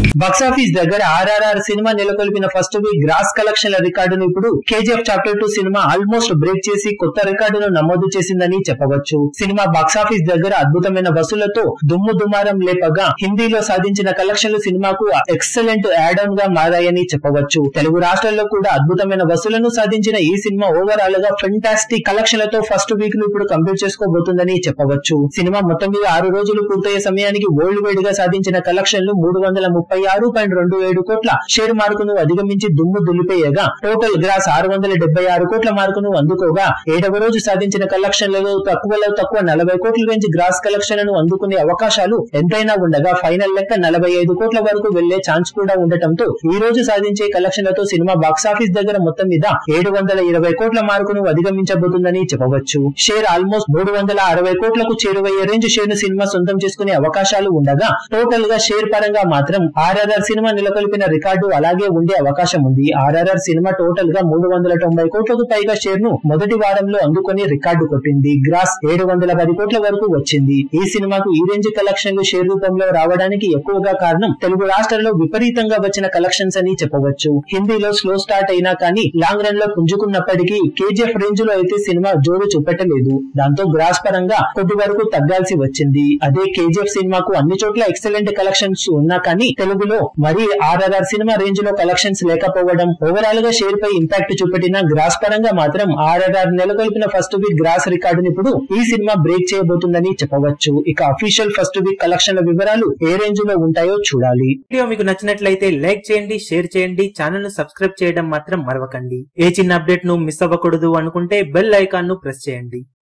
box office దగ్గర ఆర్ఆర్ఆర్ సినిమా నెలకొల్పిన ఫస్ట్ వీక్ గ్రాస్ కలెక్షన్ల రికార్డును ఇప్పుడు కేజీఎఫ్ చాప్టర్ టూ సినిమా ఆల్మోస్ట్ బ్రేక్ చేసి కొత్త రికార్డును నమోదు చేసిందని చెప్పవచ్చు సినిమా బాక్సాఫీస్ దగ్గర అద్భుతమైన వసూలతో దుమ్ము దుమారం లేపగా హిందీలో సాధించిన కలెక్షన్లు సినిమాకు ఎక్సలెంట్ యాడ్ ఆన్ గా మారాయని చెప్పవచ్చు తెలుగు రాష్ట్రాల్లో కూడా అద్భుతమైన వసూలను సాధించిన ఈ సినిమా ఓవరాల్ గా ఫెంటాస్టిక్ కలెక్షన్లతో ఫస్ట్ వీక్ ను ఇప్పుడు కంప్లీట్ చేసుకోబోతుందని చెప్పవచ్చు సినిమా మొత్తం మీద ఆరు రోజులు పూర్తయ్యే సమయానికి వరల్డ్ వైడ్ గా సాధించిన కలెక్షన్లు మూడు వందల ముప్పై ఆరు పాయింట్ రెండు ఏడు కోట్ల షేర్ మార్కును అధిగమించి దుమ్ము దులిపేయగా టోటల్ గ్రాస్ ఆరు వందల డెబ్బై ఆరు కోట్ల మార్కును అందుకోగా ఏడవ రోజు సాధించిన కలెక్షన్లలో తక్కువలో తక్కువ నలభై కోట్ల రేంజ్ గ్రాస్ కలెక్షన్లను అందుకునే అవకాశాలు ఎంతైనా ఉండగా ఫైనల్ లెక్క నలభై ఐదు కోట్ల వరకు వెళ్లే ఛాన్స్ కూడా ఉండటంతో ఈ రోజు సాధించే కలెక్షన్లతో సినిమా బాక్సాఫీస్ దగ్గర మొత్తం మీద ఏడు వందల ఇరవై కోట్ల మార్కును అధిగమించబోతుందని చెప్పవచ్చు షేర్ ఆల్మోస్ట్ మూడు వందల అరవై కోట్లకు చేరువయ్యే రేంజ్ షేర్ ను సినిమా సొంతం చేసుకునే అవకాశాలు ఉండగా టోటల్ గా షేర్ పరంగా మాత్రం ఆర్ఆర్ఆర్ సినిమా నెలకొల్పిన రికార్డు అలాగే ఉండే అవకాశం ఉంది ఆర్ఆర్ఆర్ సినిమా టోటల్ గా మూడు వందల తొంభై కోట్లకు పైగా షేర్ ను మొదటి వారంలో అందుకొని రికార్డు కొట్టింది గ్రాస్ ఏడు వందల పది కోట్ల వరకు వచ్చింది ఈ సినిమాకు ఈ రేంజ్ కలెక్షన్లు షేర్ రూపంలో రావడానికి ఎక్కువగా కారణం తెలుగు రాష్ట్రాల్లో విపరీతంగా వచ్చిన కలెక్షన్స్ అని చెప్పవచ్చు హిందీలో స్లో స్టార్ట్ అయినా కానీ లాంగ్ రన్ లో పుంజుకున్నప్పటికీ కేజీఎఫ్ రేంజ్ లో అయితే సినిమా జోరు చూపెట్టలేదు దాంతో గ్రాస్ పరంగా కొద్ది వరకు తగ్గాల్సి వచ్చింది అదే కేజీఎఫ్ సినిమాకు అన్ని చోట్ల ఎక్సలెంట్ కలెక్షన్స్ ఉన్నా కానీ తెలుగులో మరి ఆర్ఆర్ఆర్ సినిమా రేంజ్ లో కలెక్షన్స్ లేకపోవడం ఓవరాల్ గా షేర్ పై ఇంపాక్ట్ చూపెట్టిన గ్రాస్ పరంగా మాత్రం ఆర్ఆర్ఆర్ నెలకొల్పిన ఫస్ట్ వీక్ గ్రాస్ రికార్డుని ఇప్పుడు ఈ సినిమా బ్రేక్ చేయబోతుందని చెప్పవచ్చు ఇక అఫీషియల్ ఫస్ట్ వీక్ కలెక్షన్ల వివరాలు ఏ రేంజ్ లో ఉంటాయో చూడాలి వీడియో మీకు నచ్చినట్లయితే లైక్ చేయండి షేర్ చేయండి ఛానల్ ను సబ్స్క్రైబ్ చేయడం మాత్రం మరవకండి ఏ చిన్న అప్డేట్ ను మిస్ అవ్వకూడదు అనుకుంటే బెల్ ఐకాన్ ను ప్రెస్ చేయండి